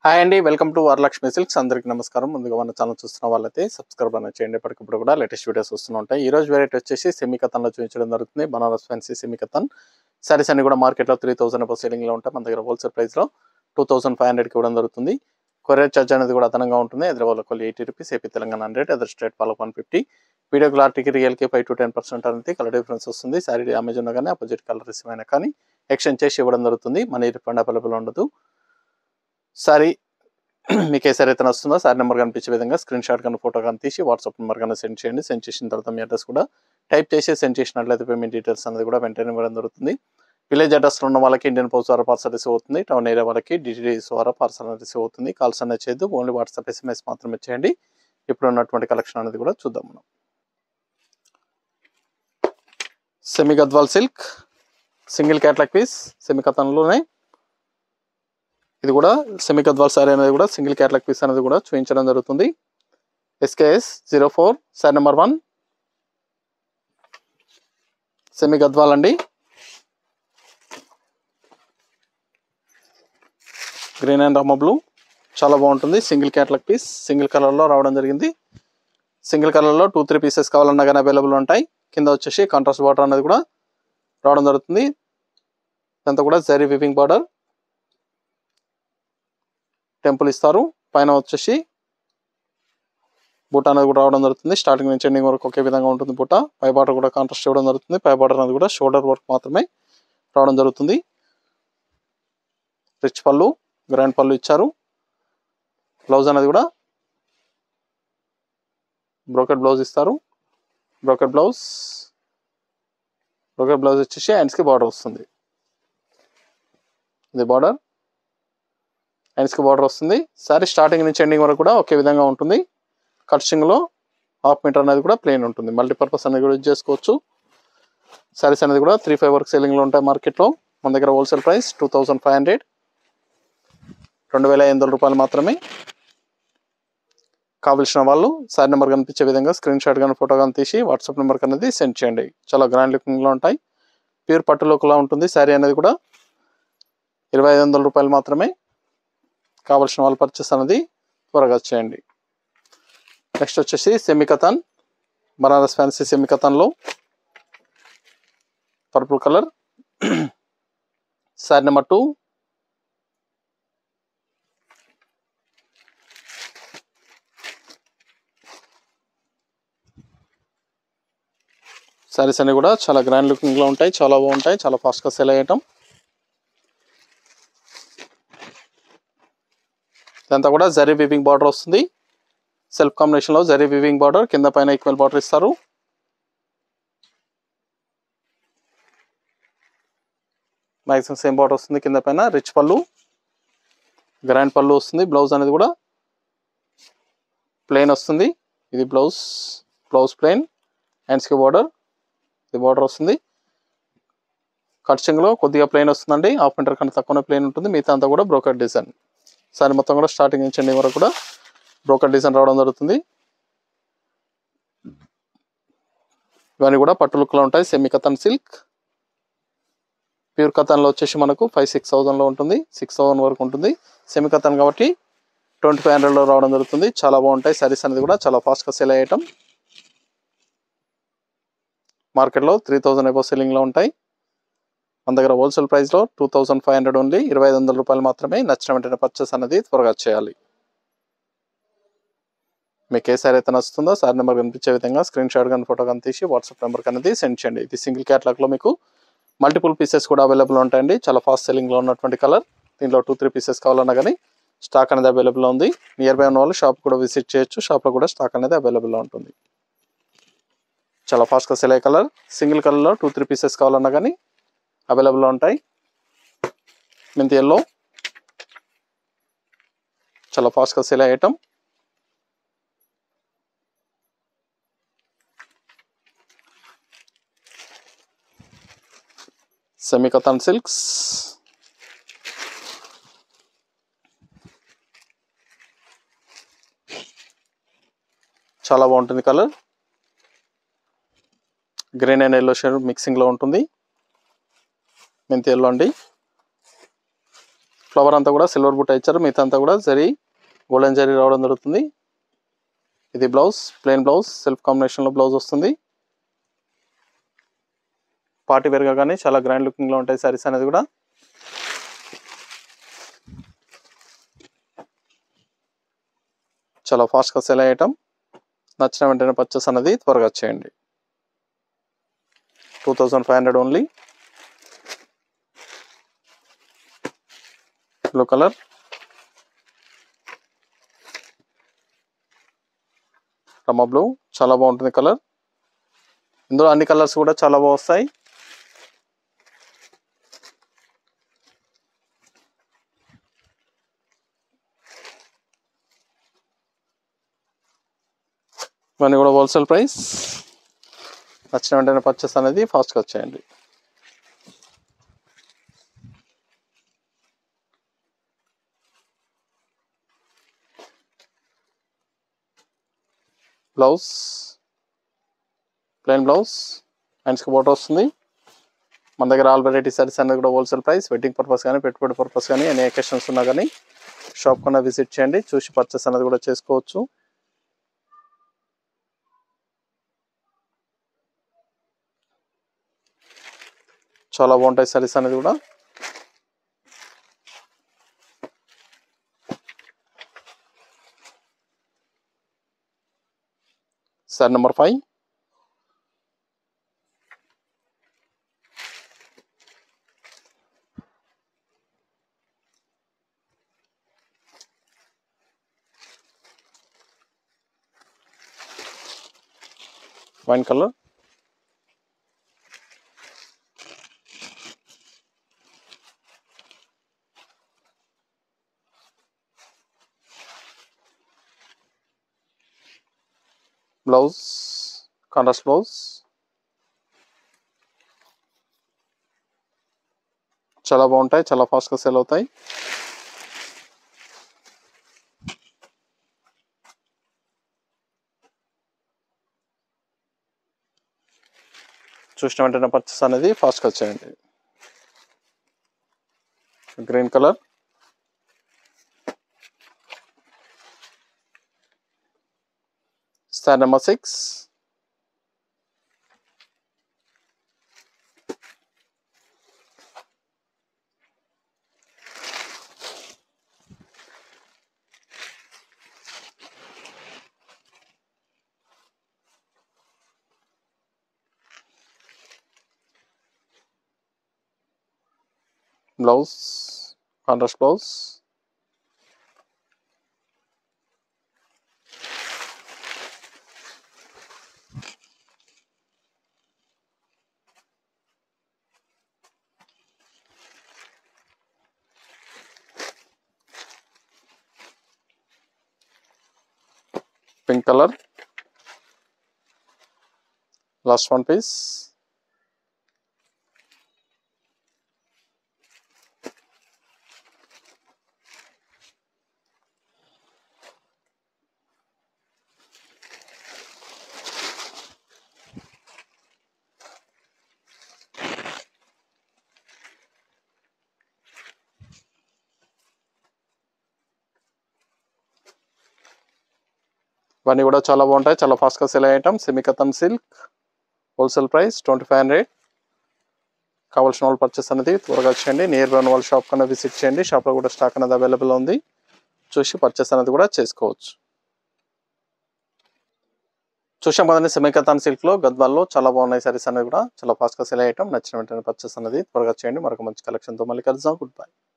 Hi అండి welcome to Varalakshmi silks అందరికి నమస్కారం ముందుగా మన ఛానల్ చూస్తున్న వాళ్ళైతే సబ్స్క్రైబ్ అనేది చేయండి ఎప్పటికప్పుడు కూడా లేటెస్ట్ వీడియోస్ వస్తూ ఉంటాయి ఈ రోజు వెరైటీ వచ్చేసి సెమీ కథన్లో చూపించడం జరుగుతుంది బనారస్ ఫ్యాన్సీ సెమీ కథన్ సారీస్ అన్ని కూడా మార్కెట్లో త్రీ థౌసండ్ అబౌ సెల్లింగ్లో ఉంటాయి మన దగ్గర హోల్సేల్ ప్రైస్లో టూ థౌసండ్ ఫైవ్ హండ్రెడ్కి ఇవ్వడం జరుగుతుంది కొరియర్ ఛార్జ్ అనేది కూడా అదనంగా ఉంటుంది హైదరాబాద్ వాళ్ళకి eighty rupees AP Telangana hundred other state వాళ్ళకి వన్ ఫిఫ్టీ వీడియో క్లారిటీకి రియల్కి ఫైవ్ టు టెన్ పర్సెంట్ అనేది కలర్ డిఫరెన్స్ వస్తుంది సారీ డ్యామేజ్ ఉన్నా కానీ అపోజిట్ కలర్ రిసీవ్ అయినా కానీ ఎక్స్చేంజ్ చేసి ఇవ్వడం జరుగుతుంది మనీ రిఫండ్ అవైలబుల్ ఉండదు సారీ మీకు ఏ సారీ అయితే వస్తుందో సారీ నెంబర్ కనిపించే విధంగా స్క్రీన్ షాట్ కానీ ఫోటో కానీ తీసి వాట్సాప్ నెంబర్ కానీ సెండ్ చేయండి సెండ్ చేసిన తర్వాత మీ అడ్రస్ కూడా టైప్ చేసి సెండ్ చేసినట్లయితే పేమెంట్ డీటెయిల్స్ అనేది కూడా వెంటనే ఇవ్వడం జరుగుతుంది విలేజ్ అడ్రస్లో ఉన్న వాళ్ళకి ఇండియన్ పోస్ట్ ద్వారా పార్సల్ రిసీవ్ అవుతుంది టౌన్ ఏరియా వాళ్ళకి డిటిడిఎస్ ద్వారా పార్సల్ రిసీవ్ అవుతుంది కాల్స్ అనేది చేయొద్దు ఓన్లీ వాట్సాప్ ఎస్ఎంఎస్ మాత్రమే చేయండి ఇప్పుడు ఉన్నటువంటి కలెక్షన్ అనేది కూడా చూద్దాం మనం semi Gadwal silk single catalogue piece semi కథన్లోనే ఇది కూడా సెమీ గద్వాల్ సారీ అనేది కూడా సింగిల్ క్యాట్లాక్ పీస్ అనేది కూడా చూపించడం జరుగుతుంది SKS zero four saree number one semi Gadwal అండి గ్రీన్ అండ్ రమ్మ బ్లూ చాలా బాగుంటుంది సింగిల్ క్యాట్లాక్ పీస్ సింగిల్ కలర్లో రావడం జరిగింది సింగిల్ కలర్లో టూ త్రీ పీసెస్ కావాలన్నా కానీ అవైలబుల్ ఉంటాయి కింద వచ్చేసి కాంట్రాస్ట్ బార్డర్ అనేది కూడా రావడం జరుగుతుంది ఇదంతా కూడా జరీ వివింగ్ బార్డర్ టెంపుల్ ఇస్తారు పైన వచ్చేసి బుట్ట అనేది కూడా రావడం జరుగుతుంది స్టార్టింగ్ నుంచి ఎండింగ్ వరకు ఒకే విధంగా ఉంటుంది బుట్ట పై బార్డర్ కూడా కాంట్రాస్ట్ ఇవ్వడం జరుగుతుంది పై బార్డర్ అనేది కూడా షోల్డర్ వర్క్ మాత్రమే రావడం జరుగుతుంది రిచ్ పళ్ళు గ్రాండ్ పళ్ళు ఇచ్చారు బ్లౌజ్ అనేది కూడా బ్రోకెట్ బ్లౌజ్ ఇస్తారు బ్రోకెట్ బ్లౌజ్ బ్రోకెట్ బ్లౌజ్ వచ్చేసి హ్యాండ్స్కి బార్డర్ వస్తుంది ఇది బార్డర్ హ్యాండ్స్కి బార్డర్ వస్తుంది సారీ స్టార్టింగ్ నుంచి ఎండింగ్ వరకు కూడా ఒకే విధంగా ఉంటుంది కట్చింగ్లో హాఫ్ మీటర్ అనేది కూడా ప్లెయిన్ ఉంటుంది మల్టీపర్పస్ అనేది కూడా యూజ్ చేసుకోవచ్చు సారీస్ అనేది కూడా త్రీ ఫైవ్ వరకు సెల్లింగ్లో ఉంటాయి మార్కెట్లో మన దగ్గర wholesale price two thousand five hundred రెండు వేల ఐదు వందల రూపాయలు మాత్రమే కావలసిన వాళ్ళు సారీ నెంబర్ కనిపించే విధంగా స్క్రీన్ షాట్ కానీ ఫోటో కానీ తీసి వాట్సాప్ నెంబర్కి అనేది సెండ్ చేయండి చాలా గ్రాండ్ లుకింగ్లో ఉంటాయి ప్యూర్ పట్టు లుక్లో ఉంటుంది శారీ అనేది కూడా ఇరవై ఐదు వందల రూపాయలు మాత్రమే కావలసిన వాళ్ళు పర్చేస్ అనేది త్వరగా చేయండి నెక్స్ట్ వచ్చేసి సెమికథాన్ బనారస్ ఫ్యాన్సీ సెమికథాన్లో purple colour saree number two sarees అన్ని కూడా చాలా గ్రాండ్ లుకింగ్లో ఉంటాయి చాలా బాగుంటాయి చాలా ఫాస్ట్గా సెల్ అయ్యటం ఇదంతా కూడా జరీ వివింగ్ బార్డర్ వస్తుంది సెల్ఫ్ కాంబినేషన్లో జరీ వివింగ్ బార్డర్ కింద పైన ఈక్వల్ బార్డర్ ఇస్తారు మ్యాక్సిమం సేమ్ బార్డర్ వస్తుంది కింద పైన రిచ్ పళ్ళు గ్రాండ్ పళ్ళు వస్తుంది బ్లౌజ్ అనేది కూడా ప్లెయిన్ వస్తుంది ఇది బ్లౌజ్ బ్లౌజ్ ప్లెయిన్ హ్యాండ్స్కి బార్డర్ ఇది బార్డర్ వస్తుంది కట్చింగ్లో కొద్దిగా ప్లెయిన్ వస్తుందండి హాఫ్ మీటర్ కన్నా తక్కువనే ప్లెయిన్ ఉంటుంది మిగతా అంతా కూడా బ్రోకర్ డిజైన్ సారీ మొత్తం కూడా స్టార్టింగ్ నుంచి ఎండింగ్ వరకు కూడా బ్రోకర్ డిజైన్ రావడం జరుగుతుంది ఇవన్నీ కూడా పట్టు లుక్లో ఉంటాయి సెమీ కథన్ సిల్క్ ప్యూర్ కథన్లో వచ్చేసి మనకు ఫైవ్ సిక్స్ థౌజండ్లో ఉంటుంది సిక్స్ థౌసండ్ వరకు ఉంటుంది సెమీ కథన్ కాబట్టి ట్వంటీ ఫైవ్ హండ్రెడ్లో రావడం జరుగుతుంది చాలా బాగుంటాయి సారీస్ అనేది కూడా చాలా ఫాస్ట్గా సెల్ అయ్యటం మార్కెట్లో త్రీ థౌజండ్ ఎబో సెల్లింగ్లో ఉంటాయి మన దగ్గర హోల్సేల్ ప్రైస్లో two thousand five hundred only ఇరవై ఐదు వందల రూపాయలు మాత్రమే నచ్చిన వెంటనే పర్చేస్ అనేది త్వరగా చేయాలి మీకు ఏ సారీ అయితే నచ్చుతుందో సారీ నెంబర్ కనిపించే విధంగా స్క్రీన్ షాట్ కానీ ఫోటో కానీ తీసి వాట్సాప్ నెంబర్కి అనేది సెండ్ చేయండి ఇది సింగిల్ క్యాట్లాగ్లో మీకు మల్టిపుల్ పీసెస్ కూడా అవైలబుల్ ఉంటాయండి చాలా ఫాస్ట్ సెల్లింగ్లో ఉన్నటువంటి కలర్ దీంట్లో టూ త్రీ పీసెస్ కావాలన్నా కానీ స్టాక్ అనేది అవైలబుల్ ఉంది నియర్ బై ఉన్న వాళ్ళు షాప్ కూడా విజిట్ చేయొచ్చు షాప్లో కూడా స్టాక్ అనేది అవైలబుల్లో ఉంటుంది చాలా ఫాస్ట్గా సెల్ అయ్యే కలర్ సింగిల్ కలర్లో టూ త్రీ పీసెస్ కావాలన్నా కానీ అవైలబుల్లో ఉంటాయి మెంతి ఎల్లో చాలా ఫాస్ట్గా సెల్ అయ్యేటం సెమికథాన్ సిల్క్స్ చాలా బాగుంటుంది colour green and yellow shade మిక్సింగ్లో ఉంటుంది మెంతి ఎల్లో అండి ఫ్లవర్ అంతా కూడా సిల్వర్ బుట్ట ఇచ్చారు మిగతా అంతా కూడా జరీ గోల్డెన్ జరీ రావడం జరుగుతుంది ఇది బ్లౌజ్ ప్లెయిన్ బ్లౌజ్ సెల్ఫ్ కాంబినేషన్లో బ్లౌజ్ వస్తుంది పార్టీ వేర్గా కానీ చాలా గ్రాండ్ లుకింగ్లో ఉంటాయి సారీస్ అనేది కూడా చాలా ఫాస్ట్గా సెల్ అయ్యటం నచ్చిన వెంటనే పర్చేస్ అనేది త్వరగా చేయండి two thousand five hundred only blue colour రమ్మ బ్లూ చాలా బాగుంటుంది కలర్ ఇందులో అన్ని కలర్స్ కూడా చాలా బాగా వస్తాయి ఇవన్నీ కూడా హోల్సేల్ ప్రైస్ నచ్చిన వెంటనే పర్చేస్ అనేది ఫాస్ట్గా వచ్చేయండి బ్లౌజ్ ప్లెయిన్ బ్లౌజ్ హ్యాండ్స్కి బోట్ వస్తుంది మన దగ్గర ఆల్ వెరైటీ సారీస్ అనేది కూడా హోల్సేల్ ప్రైస్ వెడ్డింగ్ పర్పస్ కానీ పెట్టుబడి పర్పస్ కానీ ఎన్ని ఎకేషన్స్ ఉన్నా కానీ షాప్ కన్నా విజిట్ చేయండి చూసి పర్చేస్ అనేది కూడా చేసుకోవచ్చు చాలా బాగుంటాయి సారీస్ అనేది కూడా sir number five wine colour blouse contrast blouse చాలా బాగుంటాయి చాలా ఫాస్ట్గా సేల్ అవుతాయి చూసిన వెంటనే పర్చేస్ అనేది ఫాస్ట్గా వచ్చేయండి green colour Star number six. Blouse, contrast blouse. pink color last one piece ఇవన్నీ కూడా చాలా బాగుంటాయి చాలా ఫాస్ట్గా సెల్ అయ్యేటం సెమికతన్ silk wholesale price twenty five hundred కావాల్సిన వాళ్ళు పర్చేస్ అనేది త్వరగా చేయండి నియర్ బై వాళ్ళ షాప్ కన్నా విజిట్ చేయండి షాప్లో కూడా స్టాక్ అనేది అవైలబుల్ ఉంది చూసి పర్చేస్ అనేది కూడా చేసుకోవచ్చు చూసాం కదండి సెమికతాన్ సిల్క్లో గద్వాల్లో చాలా బాగున్నాయి సారీస్ అనేది కూడా చాలా ఫాస్ట్గా సెల్ అయ్యటం నచ్చిన వెంటనే పర్చేస్ అనేది త్వరగా చేయండి మరొక మంచి కలెక్షన్తో మళ్ళీ కలుద్దాం గుడ్ బై